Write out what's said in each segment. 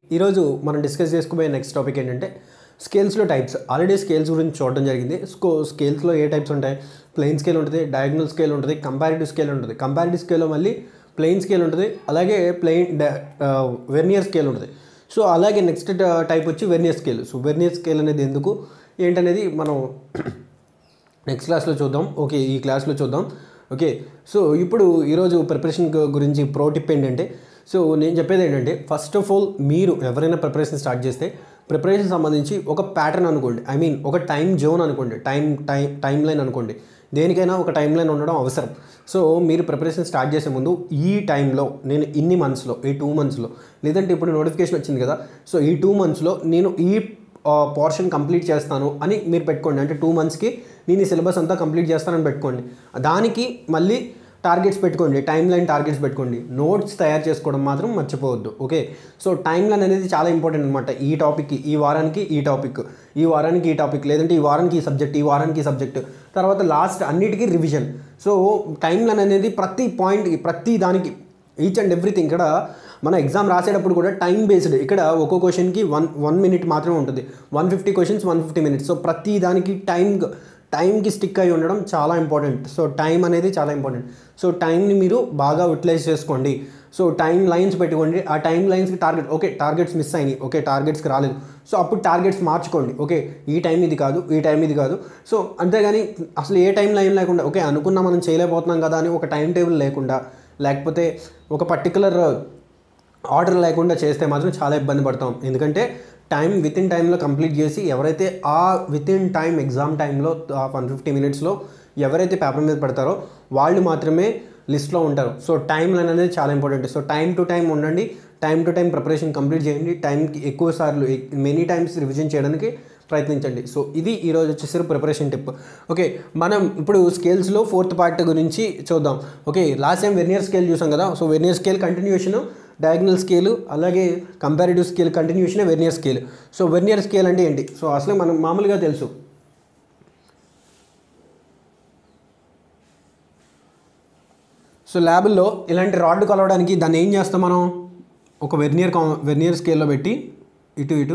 ఈరోజు మనం డిస్కస్ చేసుకోబోయే నెక్స్ట్ టాపిక్ ఏంటంటే స్కేల్స్లో టైప్స్ ఆల్రెడీ స్కేల్స్ గురించి చూడడం జరిగింది స్కో స్కేల్స్లో ఏ టైప్స్ ఉంటాయి ప్లెయిన్ స్కేల్ ఉంటుంది డయాగ్నల్ స్కేల్ ఉంటుంది కంపారిటివ్ స్కేల్ ఉంటుంది కంపారిటివ్ స్కేల్లో మళ్ళీ ప్లెయిన్ స్కేల్ ఉంటుంది అలాగే ప్లెయిన్ వెర్నియర్ స్కేల్ ఉంటుంది సో అలాగే నెక్స్ట్ టైప్ వచ్చి vernier scale so vernier scale అనేది ఎందుకు ఏంటనేది మనం నెక్స్ట్ క్లాస్లో చూద్దాం ఓకే ఈ క్లాస్లో చూద్దాం ఓకే సో ఇప్పుడు ఈరోజు ప్రిపరేషన్ గురించి ప్రో టిప్ ఏంటంటే సో నేను చెప్పేది ఏంటంటే ఫస్ట్ ఆఫ్ ఆల్ మీరు ఎవరైనా ప్రిపరేషన్ స్టార్ట్ చేస్తే ప్రిపరేషన్ సంబంధించి ఒక ప్యాటర్న్ అనుకోండి ఐ మీన్ ఒక టైం జోన్ అనుకోండి టైం టైం టైం లైన్ అనుకోండి దేనికైనా ఒక టైం లైన్ ఉండడం అవసరం సో మీరు ప్రిపరేషన్ స్టార్ట్ చేసే ముందు ఈ టైంలో నేను ఇన్ని మంత్స్లో ఈ టూ మంత్స్లో లేదంటే ఇప్పుడు నోటిఫికేషన్ వచ్చింది కదా సో ఈ టూ మంత్స్లో నేను ఈ పోర్షన్ కంప్లీట్ చేస్తాను అని మీరు పెట్టుకోండి అంటే టూ మంత్స్కి నేను ఈ సిలబస్ అంతా కంప్లీట్ చేస్తానని పెట్టుకోండి దానికి మళ్ళీ టార్గెట్స్ పెట్టుకోండి టైం లైన్ టార్గెట్స్ పెట్టుకోండి నోట్స్ తయారు చేసుకోవడం మాత్రం మర్చిపోవద్దు ఓకే సో టైం లైన్ అనేది చాలా ఇంపార్టెంట్ అనమాట ఈ టాపిక్కి ఈ వారానికి ఈ టాపిక్ ఈ వారానికి ఈ టాపిక్ లేదంటే ఈ వారానికి ఈ సబ్జెక్ట్ ఈ వారానికి ఈ సబ్జెక్ట్ తర్వాత లాస్ట్ అన్నిటికీ రివిజన్ సో టైం లైన్ అనేది ప్రతి పాయింట్ ప్రతి దానికి ఈచ్ అండ్ ఎవ్రీథింగ్ ఇక్కడ మన ఎగ్జామ్ రాసేటప్పుడు కూడా టైం బేస్డ్ ఇక్కడ ఒక్కో క్వశ్చన్కి వన్ వన్ మినిట్ మాత్రమే ఉంటుంది one fifty questions one fifty minutes so ప్రతి దానికి టైం టైంకి స్టిక్ అయి ఉండడం చాలా ఇంపార్టెంట్ సో టైం అనేది చాలా ఇంపార్టెంట్ సో టైంని మీరు బాగా యూటిలైజ్ చేసుకోండి సో టైం లైన్స్ పెట్టుకోండి ఆ టైం లైన్స్కి టార్గెట్ ఓకే టార్గెట్స్ మిస్ అయినాయి ఓకే టార్గెట్స్కి రాలేదు సో అప్పుడు టార్గెట్స్ మార్చుకోండి ఓకే ఈ టైం ఇది కాదు ఈ టైం ఇది కాదు సో అంతేగాని అసలు ఏ టైం లైన్ లేకుండా ఓకే అనుకున్నా మనం చేయలేకపోతున్నాం కదా అని ఒక టైం టేబుల్ లేకుండా లేకపోతే ఒక పర్టికులర్ ఆర్డర్ లేకుండా చేస్తే మాత్రం చాలా ఇబ్బంది పడతాం ఎందుకంటే టైం విత్ ఇన్ టైంలో కంప్లీట్ చేసి ఎవరైతే ఆ విత్ ఇన్ టైం ఎగ్జామ్ టైంలో వన్ ఫిఫ్టీ మినిట్స్లో ఎవరైతే పేపర్ మీద పెడతారో వాళ్ళు మాత్రమే లిస్ట్లో ఉంటారు సో టైం లైన్ అనేది చాలా important so time to time ఉండండి time to time preparation complete చేయండి టైంకి ఎక్కువ సార్లు మెనీ టైమ్స్ రివిజన్ చేయడానికి ప్రయత్నించండి సో ఇది ఈరోజు వచ్చేసరి ప్రిపరేషన్ టిప్ ఓకే మనం ఇప్పుడు స్కేల్స్లో ఫోర్త్ పార్ట్ గురించి చూద్దాం okay last time vernier scale చూసాం కదా so vernier scale continuation diagonal scale అలాగే comparative scale continuation vernier scale so vernier scale అంటే ఏంటి సో అసలు మనం మామూలుగా తెలుసు సో ల్యాబుల్లో ఇలాంటి రాడ్ కొలవడానికి దాన్ని ఏం చేస్తాం మనం ఒక వెర్నియర్ కా వెర్నియర్ స్కేల్లో పెట్టి ఇటు ఇటు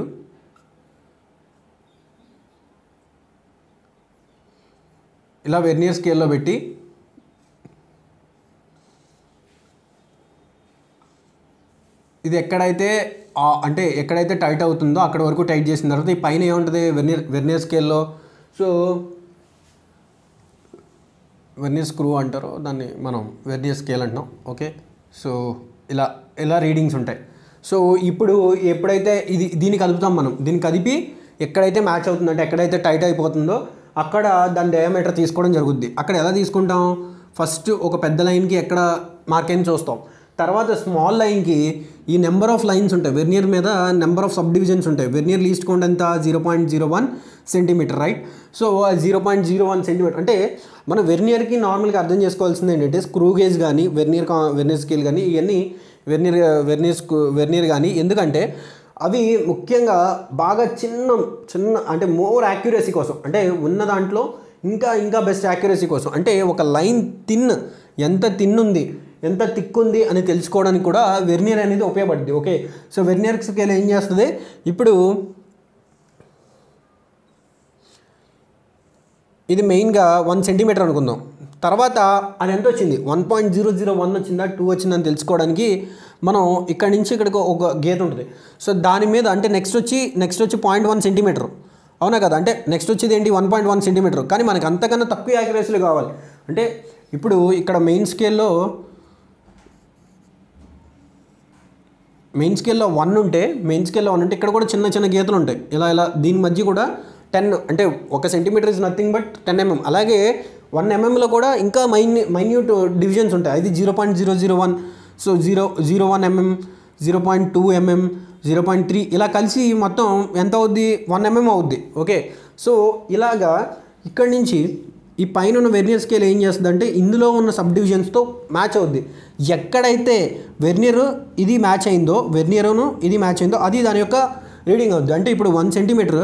ఇలా వెర్నియర్ స్కేల్లో పెట్టి ఇది ఎక్కడైతే అంటే ఎక్కడైతే టైట్ అవుతుందో అక్కడ వరకు టైట్ చేసిన తర్వాత ఈ పైన ఏముంటుంది వెర్నియర్ వెర్నియర్ స్కేల్లో సో వెర్నియర్ స్క్రూ అంటారు దాన్ని మనం వెర్నియర్ స్కేల్ అంటున్నాం ఓకే సో ఇలా ఇలా రీడింగ్స్ ఉంటాయి సో ఇప్పుడు ఎప్పుడైతే ఇది దీన్ని కలుపుతాం మనం దీన్ని కదిపి ఎక్కడైతే మ్యాచ్ అవుతుందంటే ఎక్కడైతే టైట్ అయిపోతుందో అక్కడ దాని డయామీటర్ తీసుకోవడం జరుగుద్ది అక్కడ ఎలా తీసుకుంటాం ఫస్ట్ ఒక పెద్ద లైన్కి ఎక్కడ మార్క్ అని చూస్తాం తర్వాత స్మాల్ లైన్కి ఈ నెంబర్ ఆఫ్ లైన్స్ ఉంటాయి వెర్నియర్ మీద నెంబర్ ఆఫ్ సబ్ డివిజన్స్ ఉంటాయి వెర్నియర్ లీస్ట్ కౌంట్ ఎంత zero point zero one centimetre right so zero point zero one centimetre అంటే మన వెర్నియర్కి నార్మల్గా అర్థం చేసుకోవాల్సింది ఏంటంటే స్క్రూ గేజ్ కానీ వెర్నియర్ వెర్నియర్ స్కేల్ కానీ ఇవన్నీ వెర్నియర్ వెర్నియర్ స్క్రూ వెర్నియర్ కానీ ఎందుకంటే అవి ముఖ్యంగా బాగా చిన్న చిన్న అంటే మోర్ యాక్యురసీ కోసం అంటే ఉన్న దాంట్లో ఇంకా ఇంకా బెస్ట్ యాక్యురసీ కోసం అంటే ఒక లైన్ తిన్ ఎంత తిన్ ఉంది ఎంత థిక్ ఉంది అని తెలుసుకోవడానికి కూడా వెర్నియర్ అనేది ఉపయోగపడుతుంది ఓకే సో వెర్నియర్ స్కేల్ ఏం చేస్తుంది ఇప్పుడు ఇది మెయిన్గా వన్ సెంటీమీటర్ అనుకుందాం తర్వాత అది ఎంత వచ్చింది one point zero zero one వచ్చిందా టూ వచ్చిందని తెలుసుకోవడానికి మనం ఇక్కడ నుంచి ఇక్కడికి ఒక గీత ఉంటుంది సో దాని మీద అంటే నెక్స్ట్ వచ్చి నెక్స్ట్ వచ్చి పాయింట్ వన్ సెంటీమీటర్ అవునా కదా అంటే నెక్స్ట్ వచ్చేది ఏంటి వన్ పాయింట్ వన్ సెంటీమీటర్ కానీ మనకు అంతకన్నా తక్కువ యాక్యురసీలు కావాలి అంటే ఇప్పుడు ఇక్కడ మెయిన్ స్కేల్లో మెయిన్ స్కేల్లో వన్ ఉంటే మెయిన్ స్కేల్లో వన్ ఉంటే ఇక్కడ కూడా చిన్న చిన్న గీతలు ఉంటాయి ఇలా ఇలా దీని మధ్య కూడా టెన్ అంటే ఒక centimetre is nothing but ten mm అలాగే వన్ ఎంఎంలో కూడా ఇంకా మైన్ మైన్యూట్ డివిజన్స్ ఉంటాయి అది zero point zero zero one so zero zero one mm zero point two mm zero point three ఇలా కలిసి మొత్తం ఎంత అవుద్ది వన్ ఎంఎం అవుద్ది ఓకే సో ఇలాగా ఇక్కడి నుంచి ఈ పైన ఉన్న వెర్నియర్ స్కేల్ ఏం చేస్తుందంటే ఇందులో ఉన్న సబ్ డివిజన్స్తో మ్యాచ్ అవుద్ది ఎక్కడైతే వెర్నియర్ ఇది మ్యాచ్ అయిందో వెర్నియర్ను ఇది మ్యాచ్ అయిందో అది దాని యొక్క రీడింగ్ అవుద్ది అంటే ఇప్పుడు వన్ సెంటీమీటర్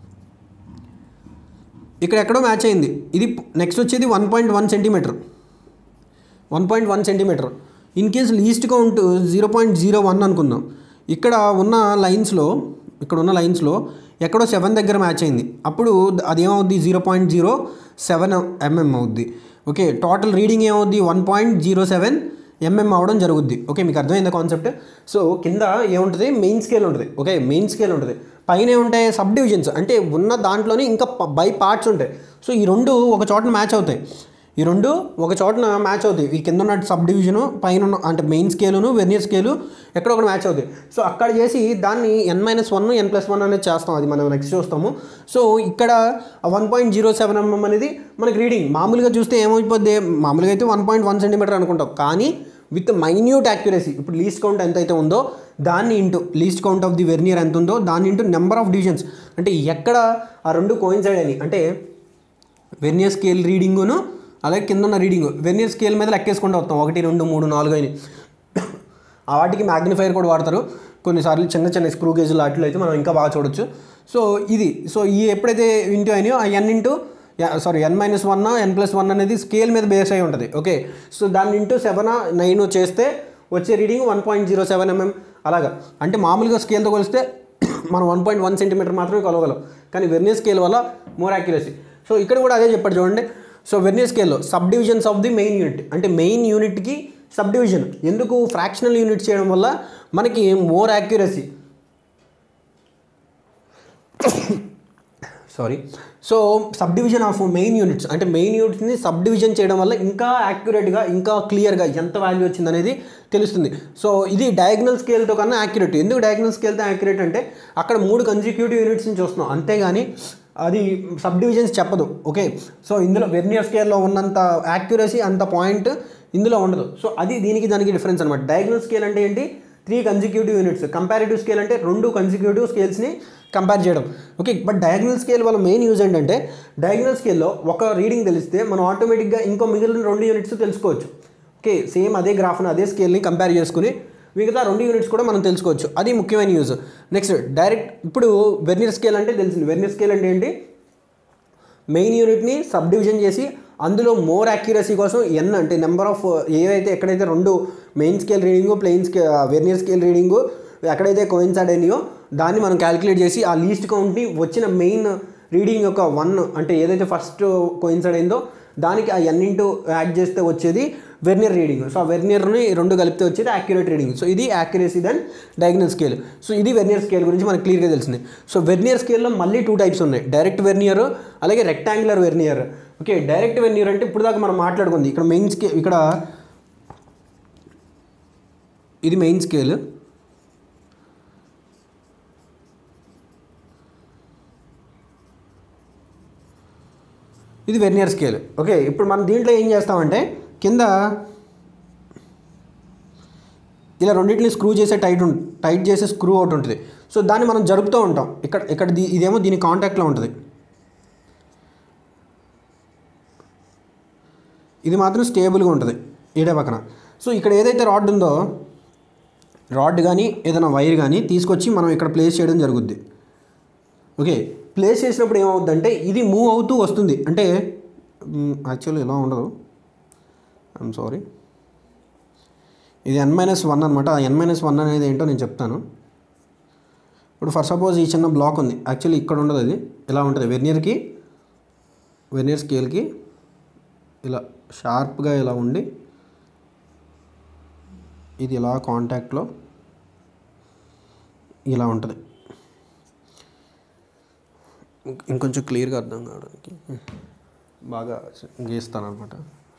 ఇక్కడ ఎక్కడో మ్యాచ్ అయింది ఇది నెక్స్ట్ వచ్చేది one point one centimetre one point one centimetre in case least count zero point zero one అనుకుందాం ఇక్కడ ఉన్న లైన్స్లో ఇక్కడ ఉన్న లైన్స్లో ఎక్కడో సెవెన్ దగ్గర మ్యాచ్ అయింది అప్పుడు అది ఏమవుద్ది zero point zero seven mm అవుద్ది ఓకే టోటల్ రీడింగ్ ఏమవుద్ది one point zero seven mm అవడం జరుగుద్ది ఓకే మీకు అర్థమైందా కాన్సెప్ట్ సో కింద ఏముంటుంది మెయిన్ స్కేల్ ఉంటుంది ఓకే మెయిన్ స్కేల్ ఉంటుంది పైన ఏముంటాయి సబ్ డివిజన్స్ అంటే ఉన్న దాంట్లోనే ఇంకా బై పార్ట్స్ ఉంటాయి సో ఈ రెండు ఒక చోటన మ్యాచ్ అవుతాయి ఈ రెండు ఒక చోటన మ్యాచ్ అవుతాయి ఈ కింద ఉన్న సబ్ డివిజను పైన ఉన్న అంటే మెయిన్ స్కేలును వెర్నియర్ స్కేలు ఎక్కడ ఒక మ్యాచ్ అవుతాయి సో అక్కడ చేసి దాన్ని N minus one N plus one అనేది చేస్తాం అది మనం నెక్స్ట్ చూస్తాము సో ఇక్కడ one point zero seven mm అనేది మనకి రీడింగ్ మామూలుగా చూస్తే ఏమైపోద్ది మామూలుగా అయితే వన్ పాయింట్ వన్ సెంటీమీటర్ అనుకుంటాం కానీ విత్ మైన్యూట్ యాక్యురసీ ఇప్పుడు లీస్ట్ కౌంట్ ఎంత అయితే ఉందో దాన్ని into least count of the vernier ఎంత ఉందో దాన్ని ఇంటూ నెంబర్ ఆఫ్ డివిజన్స్ అంటే ఎక్కడ ఆ రెండు కోయిన్సైడ్ అని అంటే వెర్నియర్ స్కేల్ రీడింగును అలాగే కింద ఉన్న రీడింగ్ వెర్నియర్ స్కేల్ మీద లెక్కేసుకుంటూ వస్తాం ఒకటి రెండు మూడు నాలుగు అని ఆ వాటికి మ్యాగ్నిఫైర్ కూడా వాడతారు కొన్నిసార్లు చిన్న చిన్న స్క్రూ గేజ్లు వాటిలో అయితే మనం ఇంకా బాగా చూడొచ్చు సో ఇది సో ఈ ఎప్పుడైతే ఇంటూ అయినాయో ఆ N into sorry N minus one N plus one అనేది స్కేల్ మీద బేస్ అయి ఉంటుంది ఓకే సో దాన్ని ఇంటూ సెవెన్ నైన్ చేస్తే వచ్చే reading one point zero seven mm అలాగా అంటే మామూలుగా స్కేల్తో కొలిస్తే మనం వన్ పాయింట్ వన్ సెంటీమీటర్ మాత్రమే కొలవగలం కానీ వెర్నియర్ స్కేల్ వల్ల మోర్ యాక్యురసీ సో ఇక్కడ కూడా అదే చెప్పాడు చూడండి సో వెర్నియర్ స్కేల్లో subdivisions of the main unit అంటే మెయిన్ యూనిట్కి సబ్ డివిజన్ ఎందుకు ఫ్రాక్షనల్ యూనిట్ చేయడం వల్ల మనకి more accuracy sorry so subdivision of main units అంటే మెయిన్ యూనిట్స్ని సబ్ డివిజన్ చేయడం వల్ల ఇంకా యాక్యురేట్గా ఇంకా క్లియర్గా ఎంత వాల్యూ వచ్చిందనేది తెలుస్తుంది సో ఇది డయాగ్నల్ స్కేల్తో కన్నా యాక్యురేట్ ఎందుకు డయాగ్నల్ స్కేల్తో యాక్యురేట్ అంటే అక్కడ మూడు కన్సిక్యూటివ్ యూనిట్స్ని చూస్తున్నాం అంతేగాని అది సబ్ డివిజన్స్ చెప్పదు ఓకే సో ఇందులో వెర్నియర్ స్కేల్లో ఉన్నంత యాక్యురసీ అంత పాయింట్ ఇందులో ఉండదు సో అది దీనికి దానికి డిఫరెన్స్ అనమాట డయాగ్నల్ స్కేల్ అంటే ఏంటి three consecutive units comparative scale అంటే రెండు కన్సిక్యూటివ్ స్కేల్స్ని కంపేర్ చేయడం ఓకే బట్ డయాగ్నల్ స్కేల్ వల్ల మెయిన్ యూజ్ ఏంటంటే డయాగ్నల్ స్కేల్లో ఒక రీడింగ్ తెలిస్తే మనం ఆటోమేటిక్గా ఇంకో మిగిలిన రెండు యూనిట్స్ తెలుసుకోవచ్చు ఓకే సేమ్ అదే గ్రాఫ్ను అదే స్కేల్ని కంపేర్ చేసుకుని మిగతా రెండు యూనిట్స్ కూడా మనం తెలుసుకోవచ్చు అది ముఖ్యమైన యూజ్ నెక్స్ట్ డైరెక్ట్ ఇప్పుడు వెర్నియర్ స్కేల్ అంటే తెలిసింది వెర్నియర్ స్కేల్ అంటే ఏంటి మెయిన్ యూనిట్ని సబ్ డివిజన్ చేసి అందులో మోర్ యాక్యురసీ కోసం ఎన్ అంటే నెంబర్ ఆఫ్ ఏవైతే ఎక్కడైతే రెండు మెయిన్ స్కేల్ రీడింగు ప్లెయిన్ స్కే వెర్నియర్ స్కేల్ రీడింగు ఎక్కడైతే కోయిన్సైడ్ అయినాయో దాన్ని మనం క్యాలిక్యులేట్ చేసి ఆ లీస్ట్ కౌంట్ని వచ్చిన మెయిన్ రీడింగ్ యొక్క వన్ అంటే ఏదైతే ఫస్ట్ కోయిన్సైడ్ అయిందో దానికి ఆ ఎన్ ఇంటూ యాడ్ చేస్తే వచ్చేది వెర్నియర్ రీడింగ్ సో ఆ వెర్నియర్ని రెండు కలిపితే వచ్చేది యాక్యురేట్ రీడింగ్ సో ఇది accuracy then diagonal scale so ఇది వెర్నియర్ స్కేల్ గురించి మనకు క్లియర్గా తెలిసింది సో వెర్నియర్ స్కేల్లో మళ్ళీ టూ టైప్స్ ఉన్నాయి డైరెక్ట్ వెర్నియర్ అలాగే rectangular vernier okay direct vernier అంటే ఇప్పుడు దాకా మనం మాట్లాడుకుంది ఇక్కడ మెయిన్ స్కేల్ ఇక్కడ ఇది మెయిన్ స్కేల్ ఇది వెర్నియర్ స్కేల్ ఓకే ఇప్పుడు మనం దీంట్లో ఏం చేస్తామంటే కింద ఇలా రెండింటిని స్క్రూ చేసే టైట్ ఉం టైట్ చేసే స్క్రూ ఒకటి ఉంటుంది సో దాన్ని మనం జరుపుతూ ఉంటాం ఇక్కడ ఇక్కడ దీ- ఇదేమో దీని కాంటాక్ట్లో ఉంటుంది ఇది మాత్రం స్టేబుల్గా ఉంటుంది ఈడే పక్కన సో ఇక్కడ ఏదైతే రాడ్ ఉందో రాడ్ కానీ ఏదైనా వైర్ కానీ తీసుకొచ్చి మనం ఇక్కడ ప్లేస్ చేయడం జరుగుద్ది ఓకే ప్లేస్ చేసినప్పుడు ఏమవుద్దంటే ఇది మూవ్ అవుతూ వస్తుంది అంటే యాక్చువల్లీ ఇలా ఉండదు ఐఎమ్ సారీ ఇది ఎన్ మైనస్ వన్ అనమాట ఆ ఎన్ మైనస్ వన్ అనేది ఏంటో నేను చెప్తాను ఇప్పుడు ఫర్ సపోజ్ ఈ చిన్న బ్లాక్ ఉంది యాక్చువల్లీ ఇక్కడ ఉండదు అది ఇలా ఉంటుంది వెర్నియర్కి వెర్నియర్ స్కేల్కి ఇలా షార్ప్గా ఇలా ఉండి ఇది ఇలా కాంటాక్ట్లో ఇలా ఉంటుంది ఇంక- ఇంకొంచెం క్లియర్గా అర్థం కావడానికి బాగా గీస్తాను అనమాట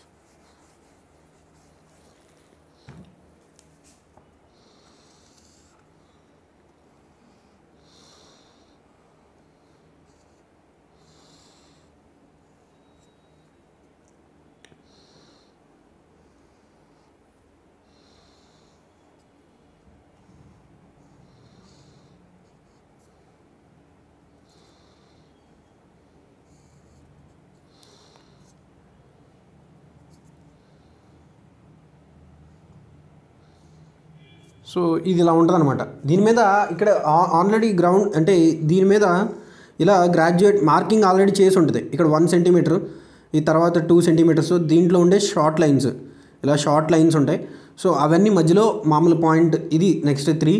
సో ఇది ఇలా ఉంటుంది అనమాట దీని మీద ఇక్కడ ఆల్రెడీ గ్రౌండ్ అంటే దీని మీద ఇలా గ్రాడ్యుయేట్ మార్కింగ్ ఆల్రెడీ చేసి ఉంటుంది ఇక్కడ వన్ సెంటీమీటర్ ఈ తర్వాత టూ సెంటీమీటర్స్ దీంట్లో ఉండే షార్ట్ లైన్స్ ఇలా షార్ట్ లైన్స్ ఉంటాయి సో అవన్నీ మధ్యలో మామూలు పాయింట్ ఇది నెక్స్ట్ త్రీ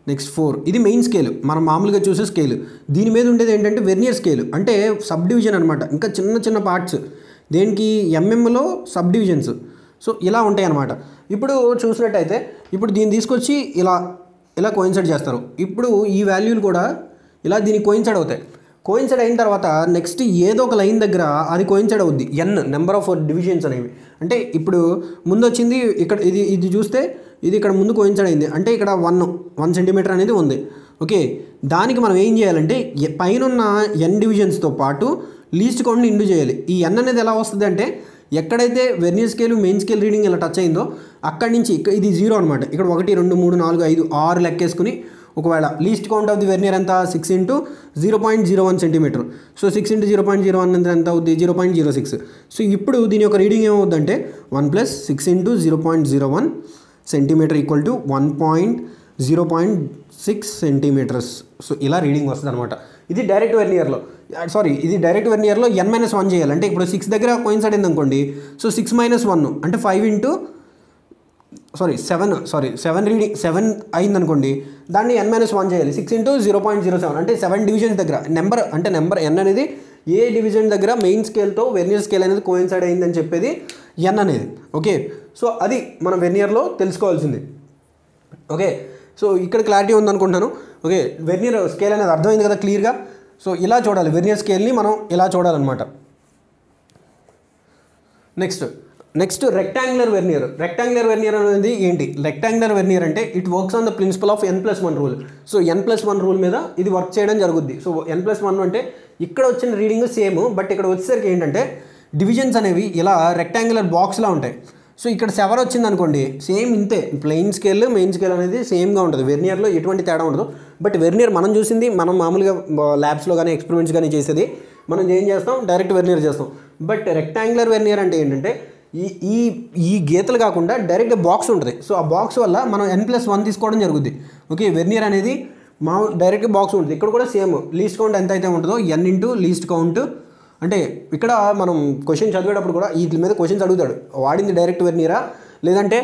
నెక్స్ట్ ఫోర్ ఇది మెయిన్ స్కేల్ మనం మామూలుగా చూసే స్కేల్ దీని మీద ఉండేది ఏంటంటే వెర్నియర్ స్కేల్ అంటే సబ్ డివిజన్ అనమాట ఇంకా చిన్న చిన్న పార్ట్స్ దేనికి ఎంఎంలో సబ్ డివిజన్స్ సో ఇలా ఉంటాయి అన్నమాట ఇప్పుడు చూసినట్టయితే ఇప్పుడు దీన్ని తీసుకొచ్చి ఇలా ఇలా కోయిన్సైడ్ చేస్తారు ఇప్పుడు ఈ వాల్యూలు కూడా ఇలా దీనికి కోయిన్సైడ్ అవుతాయి కోయిన్సైడ్ అయిన తర్వాత నెక్స్ట్ ఏదో ఒక లైన్ దగ్గర అది కోయిన్సైడ్ అవుద్ది ఎన్ నెంబర్ ఆఫ్ డివిజన్స్ అనేవి అంటే ఇప్పుడు ముందు వచ్చింది ఇక్కడ ఇది ఇది చూస్తే ఇది ఇక్కడ ముందు కోయిన్సైడ్ అయింది అంటే ఇక్కడ వన్ వన్ సెంటీమీటర్ అనేది ఉంది ఓకే దానికి మనం ఏం చేయాలంటే ఎ- పైనున్న ఎన్ డివిజన్స్తో పాటు లీస్ట్ కౌంట్ని ఇండు చేయాలి ఈ ఎన్ అనేది ఎలా వస్తుంది అంటే ఎక్కడైతే vernier scale main scale reading ఇలా టచ్ అయిందో అక్కడి నుంచి ఇక్కడ ఇది జీరో అనమాట ఇక్కడ ఒకటి రెండు మూడు నాలుగు ఐదు ఆరు లెక్కేసుకుని ఒకవేళ least count of the vernier ఎంత six into zero point zero one centimetre so six into zero point zero one ఎంత అవుద్ది zero point zero six so ఇప్పుడు దీని యొక్క రీడింగ్ ఏమవుద్దంటే one plus six into zero point zero one centimetre equal to one point zero point six centimetres so ఇలా reading వస్తుంది అనమాట ఇది డైరెక్ట్ వెర్నియర్లో సారీ ఇది డైరెక్ట్ వెర్నియర్లో ఎన్ మైనస్ వన్ చేయాలి అంటే ఇప్పుడు సిక్స్ దగ్గర కోయిన్సైడ్ అయింది అనుకోండి సో సిక్స్ మైనస్ వన్ అంటే five into sorry seven sorry seven reading seven అయింది అనుకోండి దాన్ని ఎన్ మైనస్ వన్ చేయాలి six into zero point zero seven అంటే సెవెన్ డివిజన్స్ దగ్గర నెంబర్ అంటే నెంబర్ ఎన్ అనేది ఏ డివిజన్ దగ్గర మెయిన్ స్కేల్తో వెర్నియర్ స్కేల్ అనేది కోయిన్సైడ్ అయిందని చెప్పేది ఎన్ అనేది ఓకే సో అది మనం వెర్నియర్లో తెలుసుకోవాల్సింది ఓకే సో ఇక్కడ క్లారిటీ ఉందనుకుంటున్నాను ఓకే వెర్నియర్ స్కేల్ అనేది అర్థమైంది కదా క్లియర్గా సో ఇలా చూడాలి వెర్నియర్ స్కేల్ని మనం ఇలా చూడాలన్నమాట next next rectangular vernier rectangular vernier అనేది ఏంటి రెక్టాంగులర్ వెర్నియర్ అంటే it works on the principle of N plus one rule so N plus one rule మీద ఇది వర్క్ చేయడం జరుగుద్ది సో ఎన్ ప్లస్ వన్ అంటే ఇక్కడ వచ్చిన రీడింగ్ సేమ్ బట్ ఇక్కడ వచ్చేసరికి ఏంటంటే డివిజన్స్ అనేవి ఇలా రెక్టాంగులర్ బాక్స్లా ఉంటాయి సో ఇక్కడ సెవర్ వచ్చింది అనుకోండి సేమ్ ఇంతే ప్లెయిన్ స్కేల్ మెయిన్ స్కేల్ అనేది సేమ్గా ఉంటుంది వెర్నియర్లో ఎటువంటి తేడా ఉండదు బట్ వెర్నియర్ మనం చూసింది మనం మామూలుగా ల్యాబ్స్లో కానీ ఎక్స్పెరిమెంట్స్ కానీ చేసేది మనం ఏం చేస్తాం డైరెక్ట్ వెర్నియర్ చేస్తాం బట్ రెక్టాంగులర్ వెర్నియర్ అంటే ఏంటంటే ఈ ఈ ఈ గీతలు కాకుండా డైరెక్ట్ బాక్స్ ఉంటుంది సో ఆ బాక్స్ వల్ల మనం ఎన్ ప్లస్ వన్ తీసుకోవడం జరుగుద్ది ఓకే వెర్నియర్ అనేది మా డైరెక్ట్ బాక్స్ ఉంటుంది ఇక్కడ కూడా సేమ్ లీస్ట్ కౌంట్ ఎంత అయితే ఉంటుందో ఎన్ ఇంటూ లీస్ట్ కౌంట్ అంటే ఇక్కడ మనం క్వశ్చన్ చదివేటప్పుడు కూడా వీటి మీద క్వశ్చన్స్ అడుగుతాడు వాడింది డైరెక్ట్ వెర్నియరా లేదంటే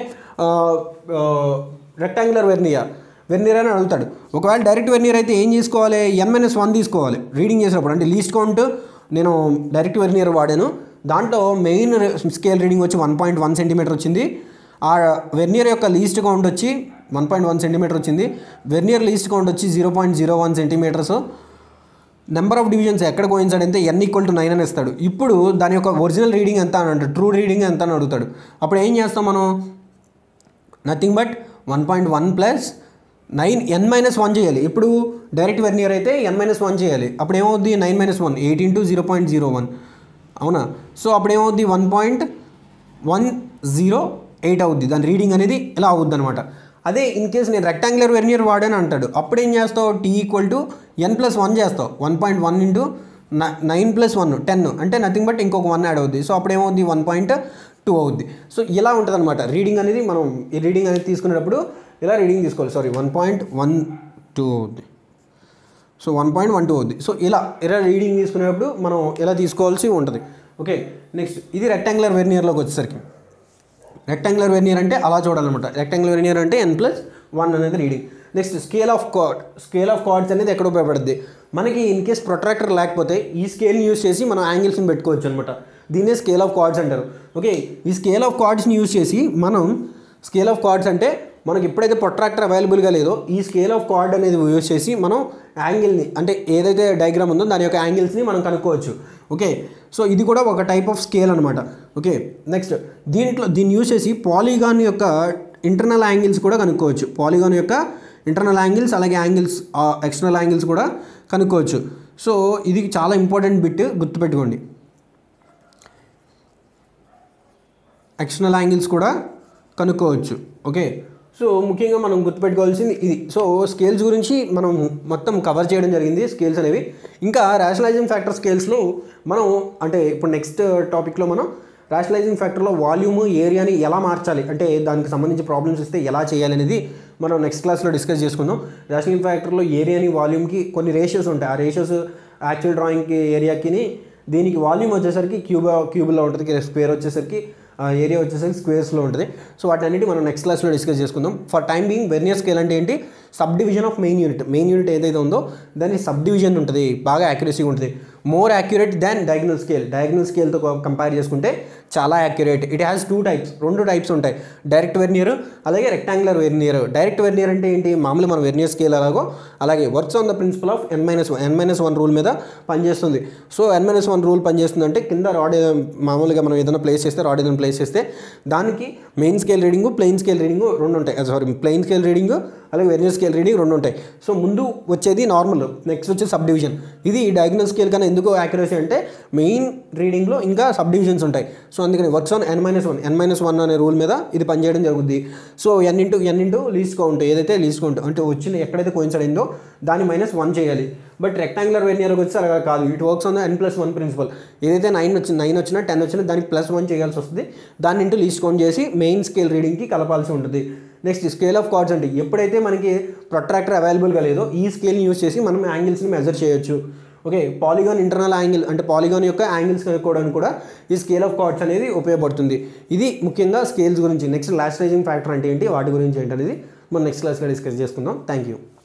రెక్టాంగులర్ వెర్నియర్ వెర్నియర్ అని అడుగుతాడు ఒకవేళ డైరెక్ట్ వెర్నియర్ అయితే ఏం చేసుకోవాలి ఎన్ మైనస్ వన్ తీసుకోవాలి రీడింగ్ చేసినప్పుడు అంటే లీస్ట్ కౌంట్ నేను డైరెక్ట్ వెర్నియర్ వాడాను దాంట్లో మెయిన్ స్కేల్ రీడింగ్ వచ్చి వన్ పాయింట్ వన్ సెంటీమీటర్ వచ్చింది ఆ వెర్నియర్ యొక్క లీస్ట్ కౌంట్ వచ్చి వన్ పాయింట్ వన్ సెంటీమీటర్ వచ్చింది వెర్నియర్ లీస్ట్ కౌంట్ వచ్చి zero point zero one centimetres number of divisions ఎక్కడ కోయించాడు అంటే ఎన్ ఈక్వల్ టు నైన్ అని ఇస్తాడు ఇప్పుడు దాని యొక్క ఒరిజినల్ రీడింగ్ ఎంత అని అంటాడు ట్రూ రీడింగ్ ఎంత అని అడుగుతాడు అప్పుడు ఏం చేస్తాం మనం nothing but one point one plus nine N minus one చేయాలి ఇప్పుడు డైరెక్ట్ వెర్నియర్ అయితే ఎన్ మైనస్ వన్ చేయాలి అప్పుడు ఏమవుద్ది nine minus one eight into zero point zero one అవునా సో అప్పుడు ఏమవుద్ది one point one zero eight అవుద్ది దాని రీడింగ్ అనేది ఇలా అవుద్ది అనమాట అదే ఇన్ కేస్ నేను రెక్టాంగులర్ వెర్నియర్ వాడాను అంటాడు అప్పుడు ఏం చేస్తావు T equal to N plus one చేస్తావు one point one into nine plus one ten అంటే నథింగ్ బట్ ఇంకొక వన్ యాడ్ అవుద్ది సో అప్పుడు ఏమవుద్ది వన్ పాయింట్ టూ అవుద్ది సో ఇలా ఉంటుంది అనమాట రీడింగ్ అనేది మనం ఈ రీడింగ్ అనేది తీసుకునేటప్పుడు ఇలా రీడింగ్ తీసుకోవాలి sorry one point one two అవుద్ది so one point one two అవుద్ది సో ఇలా ఇలా రీడింగ్ తీసుకునేటప్పుడు మనం ఇలా తీసుకోవాల్సి ఉంటుంది ఓకే నెక్స్ట్ ఇది రెక్టాంగులర్ వెర్నియర్లోకి వచ్చేసరికి రెక్టాంగులర్ వెర్నియర్ అంటే అలా చూడాలన్నమాట రెక్టాంగులర్ వెర్నియర్ అంటే ఎన్ ప్లస్ వన్ అనేది reading next scale of chord scale of chords అనేది ఎక్కడ ఉపయోగపడుద్ది మనకి ఇన్ కేస్ ప్రొట్రాక్టర్ లేకపోతే ఈ స్కేల్ని యూస్ చేసి మనం యాంగిల్స్ని పెట్టుకోవచ్చు అనమాట దీన్నే స్కేల్ ఆఫ్ కార్డ్స్ అంటారు ఓకే ఈ స్కేల్ ఆఫ్ కార్డ్స్ని యూస్ చేసి మనం స్కేల్ ఆఫ్ కార్డ్స్ అంటే మనకి ఎప్పుడైతే ప్రొట్రాక్టర్ అవైలబుల్గా లేదో ఈ స్కేల్ ఆఫ్ కార్డ్ అనేది యూస్ చేసి మనం యాంగిల్ని అంటే ఏదైతే డయాగ్రామ్ ఉందో దాని యొక్క యాంగిల్స్ని మనం కనుక్కోవచ్చు ఓకే సో ఇది కూడా ఒక టైప్ ఆఫ్ స్కేల్ అనమాట ఓకే నెక్స్ట్ దీంట్లో దీన్ని యూస్ చేసి పాలిగాన్ యొక్క ఇంటర్నల్ యాంగిల్స్ కూడా కనుక్కోవచ్చు పాలిగాన్ యొక్క ఇంటర్నల్ యాంగిల్స్ అలాగే యాంగిల్స్ ఎక్స్టర్నల్ యాంగిల్స్ కూడా కనుక్కోవచ్చు సో ఇది చాలా ఇంపార్టెంట్ బిట్ గుర్తుపెట్టుకోండి ఎక్స్టర్నల్ యాంగిల్స్ కూడా కనుక్కోవచ్చు ఓకే సో ముఖ్యంగా మనం గుర్తుపెట్టుకోవాల్సింది ఇది సో స్కేల్స్ గురించి మనం మొత్తం కవర్ చేయడం జరిగింది స్కేల్స్ అనేవి ఇంకా రేషనలైజింగ్ ఫ్యాక్టర్ స్కేల్స్లో మనం అంటే ఇప్పుడు నెక్స్ట్ టాపిక్లో మనం రేషనలైజింగ్ ఫ్యాక్టర్లో వాల్యూమ్ ఏరియాని ఎలా మార్చాలి అంటే దానికి సంబంధించి ప్రాబ్లమ్స్ ఇస్తే ఎలా చేయాలి అనేది మనం నెక్స్ట్ క్లాస్లో డిస్కస్ చేసుకుందాం రేషనలైజింగ్ ఫ్యాక్టర్లో ఏరియాని వాల్యూమ్కి కొన్ని రేషియోస్ ఉంటాయి ఆ రేషియోస్ యాక్చువల్ డ్రాయింగ్కి ఏరియాకి దీనికి వాల్యూమ్ వచ్చేసరికి క్యూబ్ క్యూబ్లో ఉంటుంది స్క్వేర్ వచ్చేసరికి ఏరియా వచ్చేసరికి స్క్వేర్స్లో ఉంటుంది సో వాటన్నిటి మనం నెక్స్ట్ క్లాస్లో డిస్కస్ చేసుకుందాం for time being vernier scale అంటే ఏంటి subdivision of main unit main unit ఏదైతే ఉందో దాన్ని సబ్ డివిజన్ ఉంటుంది బాగా యాక్యురసీగా ఉంటుంది more accurate than diagonal scale diagonal స్కేల్తో కంపేర్ చేసుకుంటే చాలా accurate it has two types రెండు టైప్స్ ఉంటాయి డైరెక్ట్ వెర్నియర్ అలాగే రెక్టాంగులర్ వెర్నియర్ డైరెక్ట్ వెర్నియర్ అంటే ఏంటి మామూలు మన వెర్నియర్ స్కేల్ అలాగో అలాగే works on the principle of N minus one N minus one rule మీద పనిచేస్తుంది so N minus one rule పనిచేస్తుంది అంటే కింద రాడ్ మామూలుగా మనం ఏదైనా ప్లేస్ చేస్తే రాడ్ ఏదైనా ప్లేస్ చేస్తే దానికి main scale reading plain scale reading రెండు ఉంటాయి సారీ ప్లెయిన్ స్కేల్ రీడింగ్ అలాగే వెర్నియర్ స్కేల్ రీడింగ్ రెండు ఉంటాయి సో ముందు వచ్చేది నార్మల్ నెక్స్ట్ వచ్చేది సబ్ డివిజన్ ఇది డయాగ్నల్ స్కేల్ కన్నా ఎందుకు యాక్యురసీ అంటే మెయిన్ రీడింగ్లో ఇంకా సబ్ డివిజన్స్ ఉంటాయి సో అందుకని works on n minus one N minus one అనే రూల్ మీద ఇది పనిచేయడం జరుగుద్ది so n into n into least count ఏదైతే లీస్ట్ కౌంట్ అంటే వచ్చిన ఎక్కడైతే కోయిన్సైడ్ అయిందో దాన్ని మైనస్ వన్ చేయాలి బట్ రెక్టాంగులర్ వెర్నియర్కి వచ్చి అలా కాదు it works on n plus one principle ఏదైతే నైన్ వచ్చింది నైన్ వచ్చినా టెన్ వచ్చినా దానికి ప్లస్ వన్ చేయాల్సి వస్తుంది దాన్ని ఇంటూ లీస్ట్ కౌంట్ చేసి మెయిన్ స్కేల్ రీడింగ్కి కలపాల్సి ఉంటుంది నెక్స్ట్ స్కేల్ ఆఫ్ కార్డ్స్ అంటే ఎప్పుడైతే మనకి ప్రొట్రాక్టర్ అవైలబుల్గా లేదో ఈ స్కేల్ని యూస్ చేసి మనం యాంగిల్స్ని మెజర్ చేయొచ్చు ఓకే పాలిగాన్ ఇంటర్నల్ యాంగిల్ అంటే పాలిగాన్ యొక్క యాంగిల్స్ కనుక్కోవడానికి కూడా ఈ స్కేల్ ఆఫ్ కార్డ్స్ అనేది ఉపయోగపడుతుంది ఇది ముఖ్యంగా స్కేల్స్ గురించి నెక్స్ట్ లాస్టైజింగ్ ఫ్యాక్టర్ అంటే ఏంటి వాటి గురించి ఏంటి అనేది మనం నెక్స్ట్ క్లాస్లో డిస్కస్ చేసుకుందాం థ్యాంక్ యూ